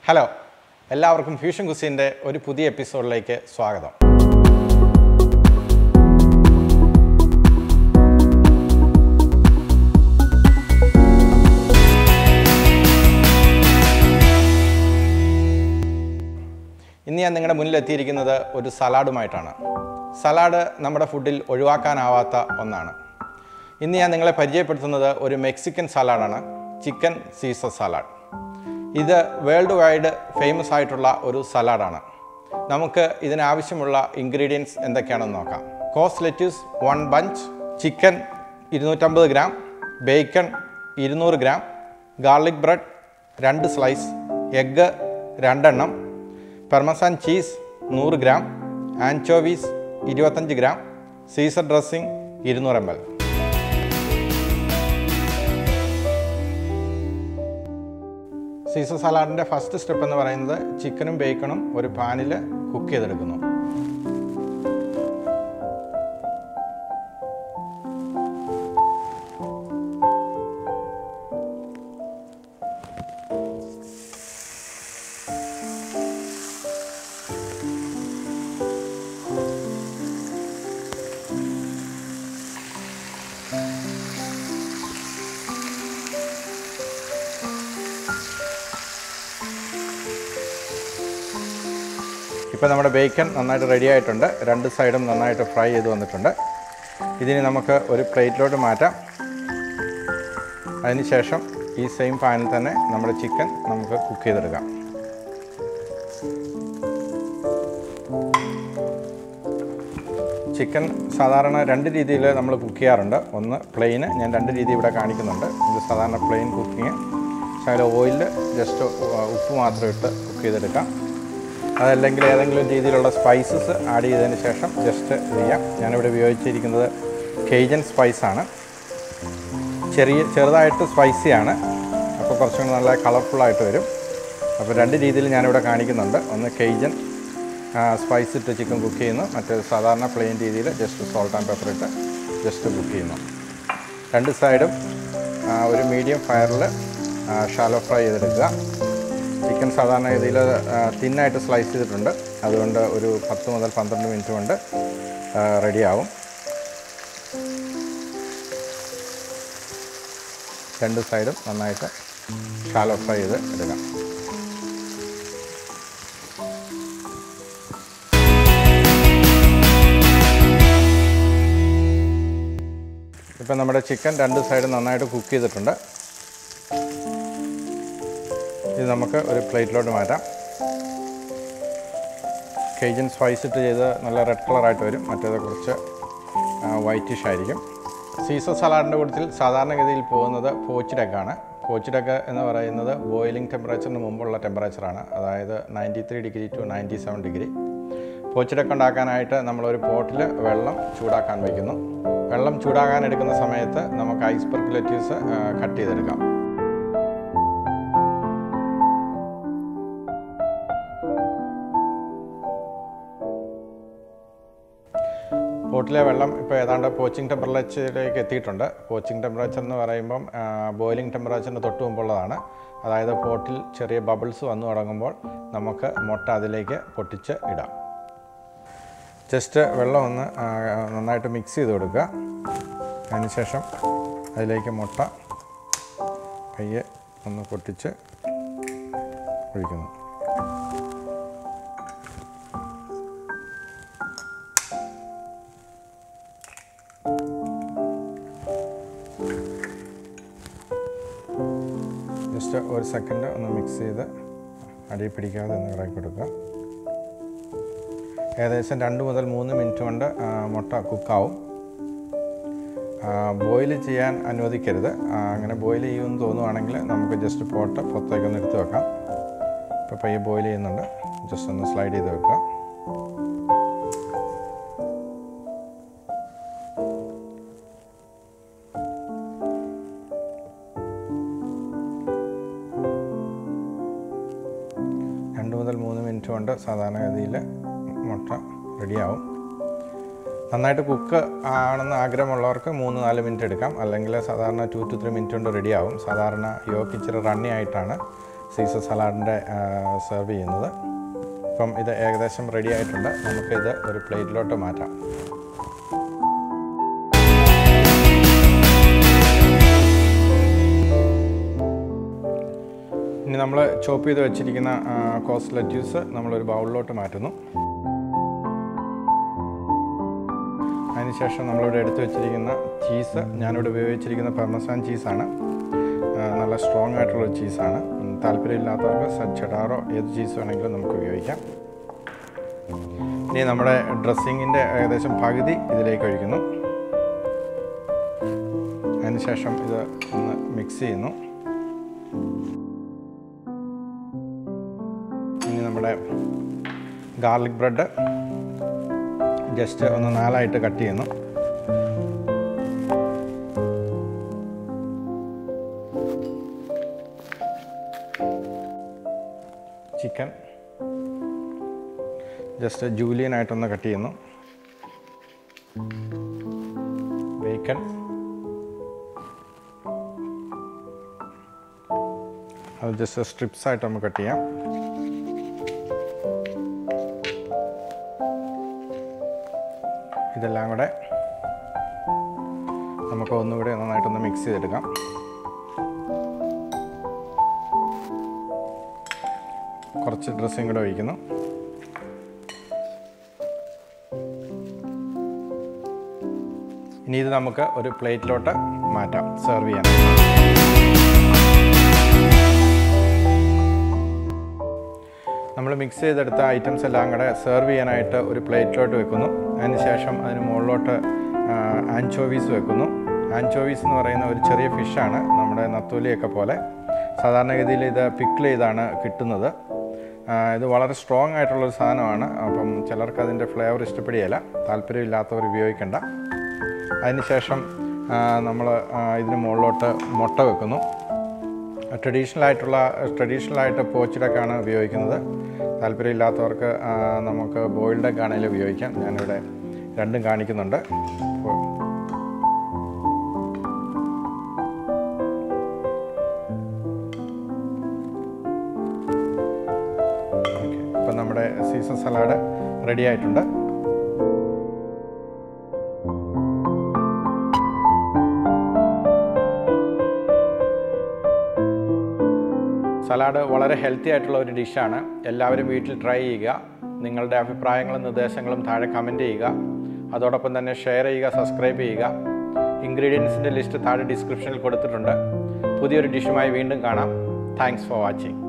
hello എല്ലാവർക്കും fusion കുസിൻ്റെ ഒരു പുതിയ എപ്പിസോഡിലേക്ക് സ്വാഗതം ഇന്ന് ഞാൻ നിങ്ങളുടെ മുന്നിൽ എത്തിയിരിക്കുന്നത് ഒരു സലാഡുമായിട്ടാണ് സലാഡ് നമ്മുടെ ഫുഡിൽ ഒഴിവാക്കാനാവാത്ത ഒന്നാണ് ഇന്ന് ഞാൻ നിങ്ങളെ പരിചയപ്പെടുത്തുന്നത് ഒരു മെക്സിക്കൻ സലാഡാണ് ചിക്കൻ സീസർ സലാഡ് ഇത് വേൾഡ് വൈഡ് ഫേമസ് ആയിട്ടുള്ള ഒരു സലാഡാണ് നമുക്ക് ഇതിനാവശ്യമുള്ള ഇൻഗ്രീഡിയൻസ് എന്തൊക്കെയാണെന്ന് നോക്കാം cos lettuce one bunch chicken ഇരുന്നൂറ്റമ്പത് ഗ്രാം ബേക്കൺ ഇരുന്നൂറ് ഗ്രാം ഗാർലിക് ബ്രെഡ് രണ്ട് സ്ലൈസ് എഗ്ഗ് രണ്ടെണ്ണം പെർമസാൻ ചീസ് നൂറ് ഗ്രാം ആൻചോവീസ് ഇരുപത്തഞ്ച് ഗ്രാം സീസർ ഡ്രസ്സിംഗ് ഇരുന്നൂറ് എം എൽ സീസർ സലാഡിൻ്റെ ഫസ്റ്റ് സ്റ്റെപ്പ് എന്ന് പറയുന്നത് ചിക്കനും ബേക്കണും ഒരു പാനിൽ കുക്ക് ചെയ്തെടുക്കുന്നു ഇപ്പോൾ നമ്മുടെ ബേക്കൺ നന്നായിട്ട് റെഡി ആയിട്ടുണ്ട് രണ്ട് സൈഡും നന്നായിട്ട് ഫ്രൈ ചെയ്ത് വന്നിട്ടുണ്ട് ഇതിന് നമുക്ക് ഒരു പ്ലേറ്റിലോട്ട് മാറ്റാം അതിനുശേഷം ഈ സെയിം പാനിൽ തന്നെ നമ്മുടെ ചിക്കൻ നമുക്ക് കുക്ക് ചെയ്തെടുക്കാം ചിക്കൻ സാധാരണ രണ്ട് രീതിയിൽ നമ്മൾ കുക്ക് ചെയ്യാറുണ്ട് ഒന്ന് പ്ലെയിന് ഞാൻ രണ്ട് രീതി ഇവിടെ കാണിക്കുന്നുണ്ട് ഇത് സാധാരണ പ്ലെയിൻ കുക്കിങ് പക്ഷേ അതിൽ ഓയിലിൽ ജസ്റ്റ് ഉപ്പ് മാത്രം ഇട്ട് കുക്ക് ചെയ്തെടുക്കാം അതല്ലെങ്കിൽ ഏതെങ്കിലും രീതിയിലുള്ള സ്പൈസസ് ആഡ് ചെയ്തതിന് ശേഷം ജസ്റ്റ് ഇത് ചെയ്യാം ഞാനിവിടെ ഉപയോഗിച്ചിരിക്കുന്നത് കേജൻ സ്പൈസാണ് ചെറിയ ചെറുതായിട്ട് സ്പൈസിയാണ് അപ്പോൾ കുറച്ചും കൂടി നല്ല കളർഫുള്ളായിട്ട് വരും അപ്പോൾ രണ്ട് രീതിയിൽ ഞാനിവിടെ കാണിക്കുന്നുണ്ട് ഒന്ന് കേജൻ സ്പൈസ് ഇട്ട് ചിക്കൻ കുക്ക് ചെയ്യുന്നു മറ്റേത് സാധാരണ പ്ലെയിൻ രീതിയിൽ ജസ്റ്റ് സോൾട്ട് ആൻഡ് പെപ്പർ ഇട്ട് ജസ്റ്റ് കുക്ക് ചെയ്യുന്നു രണ്ട് സൈഡും ഒരു മീഡിയം ഫയറിൽ ഷാലോ ഫ്രൈ ചെയ്തെടുക്കുക ചിക്കൻ സാധാരണ രീതിയിൽ തിന്നായിട്ട് സ്ലൈസ് ചെയ്തിട്ടുണ്ട് അതുകൊണ്ട് ഒരു പത്ത് മുതൽ പന്ത്രണ്ട് മിനിറ്റ് കൊണ്ട് റെഡിയാവും രണ്ട് സൈഡും നന്നായിട്ട് ഷാലോ ഫ്രൈ ചെയ്ത് എടുക്കാം ഇപ്പം നമ്മുടെ ചിക്കൻ രണ്ട് സൈഡും നന്നായിട്ട് കുക്ക് ചെയ്തിട്ടുണ്ട് ഇത് നമുക്ക് ഒരു പ്ലേറ്റിലോട്ട് മാറ്റാം കേജൻ സ്പൈസ് ഇട്ട് ചെയ്ത് നല്ല റെഡ് കളറായിട്ട് വരും മറ്റേത് കുറച്ച് വൈറ്റിഷ് ആയിരിക്കും സീസർ സലാഡിൻ്റെ കൂട്ടത്തിൽ സാധാരണഗതിയിൽ പോകുന്നത് പോച്ചിഡക്കാണ് പോച്ചിഡക്ക് എന്ന് പറയുന്നത് ബോയിലിംഗ് ടെമ്പറേച്ചറിന് മുമ്പുള്ള ടെമ്പറേച്ചറാണ് അതായത് ninety three degree to ninety seven degree പോച്ചിഡക്ക് ഉണ്ടാക്കാനായിട്ട് നമ്മളൊരു പോട്ടിൽ വെള്ളം ചൂടാക്കാൻ വയ്ക്കുന്നു വെള്ളം ചൂടാകാൻ എടുക്കുന്ന സമയത്ത് നമുക്ക് ഐസ്ബർഗ് ലെറ്റ്യൂസ് കട്ട് ചെയ്തെടുക്കാം പോട്ടിലെ വെള്ളം ഇപ്പോൾ ഏതാണ്ട് പോച്ചിങ് ടെമ്പറേച്ചറിലേക്ക് എത്തിയിട്ടുണ്ട് പോച്ചിങ് ടെമ്പറേച്ചർ എന്ന് പറയുമ്പം ബോയിലിംഗ് ടെമ്പറേച്ചറിന് തൊട്ട് മുമ്പുള്ളതാണ് അതായത് പോട്ടിൽ ചെറിയ ബബിൾസ് വന്നു തുടങ്ങുമ്പോൾ നമുക്ക് മുട്ട അതിലേക്ക് പൊട്ടിച്ച് ഇടാം ജസ്റ്റ് വെള്ളം ഒന്ന് നന്നായിട്ട് മിക്സ് ചെയ്ത് കൊടുക്കുക അതിനുശേഷം അതിലേക്ക് മുട്ട പയ്യെ ഒന്ന് പൊട്ടിച്ച് ഒഴിക്കുന്നു ജസ്റ്റ് ഒരു സെക്കൻഡ് ഒന്ന് മിക്സ് ചെയ്ത് അടിയിൽ പിടിക്കാതെ ഒന്ന് ഇറക്കി കൊടുക്കുക ഏകദേശം രണ്ട് മുതൽ മൂന്ന് മിനിറ്റ് കൊണ്ട് മുട്ട കുക്കാവും ബോയിൽ ചെയ്യാൻ അനുവദിക്കരുത് അങ്ങനെ ബോയിൽ ചെയ്യുമെന്ന് തോന്നുവാണെങ്കിൽ നമുക്ക് ജസ്റ്റ് പോട്ട് പുറത്തേക്കൊന്ന് എടുത്ത് വെക്കാം ഇപ്പോൾ പയ്യെ ബോയിൽ ചെയ്യുന്നുണ്ട് ജസ്റ്റ് ഒന്ന് സ്ലൈഡ് ചെയ്ത് വെക്കുക രണ്ട് മുതൽ മൂന്ന് മിനിറ്റ് കൊണ്ട് സാധാരണഗതിയിൽ മുട്ട റെഡിയാവും നന്നായിട്ട് കുക്ക് ആണെന്ന് ആഗ്രഹമുള്ളവർക്ക് മൂന്ന് നാല് മിനിറ്റ് എടുക്കാം അല്ലെങ്കിൽ സാധാരണ ടു ടു ത്രീ മിനിറ്റ് കൊണ്ട് റെഡിയാവും സാധാരണ യോക്ക് ഇച്ചിരി റണ്ണി ആയിട്ടാണ് സീസർ സലാഡിൻ്റെ സെർവ് ചെയ്യുന്നത് ഇപ്പം ഇത് ഏകദേശം റെഡി ആയിട്ടുണ്ട് നമുക്കിത് ഒരു പ്ലേറ്റിലോട്ട് മാറ്റാം ഇനി നമ്മൾ ചോപ്പ് ചെയ്ത് വെച്ചിരിക്കുന്ന കോസ്റ്റ് ലറ്റ്യൂസ് നമ്മളൊരു ബൗളിലോട്ട് മാറ്റുന്നു അതിനുശേഷം നമ്മളിവിടെ എടുത്തു വെച്ചിരിക്കുന്ന ചീസ് ഞാനിവിടെ ഉപയോഗിച്ചിരിക്കുന്ന പെർമസാൻ ചീസാണ് ആ, നല്ല സ്ട്രോങ് ആയിട്ടുള്ള ചീസാണ് ഉം, താല്പര്യമില്ലാത്തവർക്ക് ചെഡാറോ ഏത് ചീസ് വേണമെങ്കിലും നമുക്ക് ഉപയോഗിക്കാം ഇനി നമ്മുടെ ഡ്രസ്സിങ്ങിൻ്റെ ഏകദേശം പകുതി ഇതിലേക്ക് ഒഴിക്കുന്നു അതിനുശേഷം ഇത് ഒന്ന് മിക്സ് ചെയ്യുന്നു ഇനി നമ്മുടെ ഗാർലിക് ബ്രെഡ് ജസ്റ്റ് ഒന്ന് നാലായിട്ട് കട്ട് ചെയ്യുന്നു ചിക്കൻ ജസ്റ്റ് ജൂലിയൻ ആയിട്ടൊന്ന് കട്ട് ചെയ്യുന്നു ബേക്കൺ അത് ജസ്റ്റ് സ്ട്രിപ്സ് ആയിട്ട് നമുക്ക് കട്ട് ചെയ്യാം ഇതെല്ലാം കൂടെ നമുക്ക് ഒന്നുകൂടെ നന്നായിട്ടൊന്ന് മിക്സ് ചെയ്തെടുക്കാം കുറച്ച് ഡ്രസ്സിങ് കൂടെ ഒഴിക്കുന്നു ഇനി ഇത് നമുക്ക് ഒരു പ്ലേറ്റിലോട്ട് മാറ്റാം സെർവ് ചെയ്യാൻ നമ്മൾ മിക്സ് ചെയ്തെടുത്ത ഐറ്റംസ് എല്ലാം കൂടെ സെർവ് ചെയ്യാനായിട്ട് ഒരു പ്ലേറ്റിലോട്ട് വെക്കുന്നു അതിനുശേഷം അതിന് മുകളിലോട്ട് ആൻചോവീസ് വെക്കുന്നു ആൻചോവീസ് എന്ന് പറയുന്ന ഒരു ചെറിയ ഫിഷാണ് നമ്മുടെ നത്തോലിയൊക്കെ പോലെ സാധാരണഗതിയിൽ ഇത് പിക്കിൾ ചെയ്താണ് കിട്ടുന്നത് ആ, ഇത് വളരെ സ്ട്രോങ് ആയിട്ടുള്ളൊരു സാധനമാണ് അപ്പം ചിലർക്ക് അതിൻ്റെ ഫ്ലേവർ ഇഷ്ടപ്പെടുകയില്ല താല്പര്യമില്ലാത്തവർ ഉപയോഗിക്കേണ്ട അതിനുശേഷം നമ്മൾ ഇതിന് മുകളിലോട്ട് മുട്ട വെക്കുന്നു ട്രഡീഷണൽ ആയിട്ടുള്ള ട്രഡീഷണൽ ആയിട്ട് പോച്ചിടക്കാണ് ഉപയോഗിക്കുന്നത് താല്പര്യമില്ലാത്തവർക്ക് ആ, നമുക്ക് ബോയിൽഡ് ഒക്കെ ആണെങ്കിലും ഉപയോഗിക്കാം ഞാനിവിടെ രണ്ടും കാണിക്കുന്നുണ്ട് അപ്പോൾ ഓക്കെ ഇപ്പം നമ്മുടെ സീസൺ സലാഡ് റെഡി ആയിട്ടുണ്ട് സലാഡ് വളരെ ഹെൽത്തി ആയിട്ടുള്ള ഒരു ഡിഷാണ് എല്ലാവരും വീട്ടിൽ ട്രൈ ചെയ്യുക നിങ്ങളുടെ അഭിപ്രായങ്ങളും നിർദ്ദേശങ്ങളും താഴെ കമൻറ്റ് ചെയ്യുക അതോടൊപ്പം തന്നെ ഷെയർ ചെയ്യുക സബ്സ്ക്രൈബ് ചെയ്യുക ഇൻഗ്രീഡിയൻസിൻ്റെ ലിസ്റ്റ് താഴെ ഡിസ്ക്രിപ്ഷനിൽ കൊടുത്തിട്ടുണ്ട് പുതിയൊരു ഡിഷുമായി വീണ്ടും കാണാം താങ്ക്സ് ഫോർ വാച്ചിങ്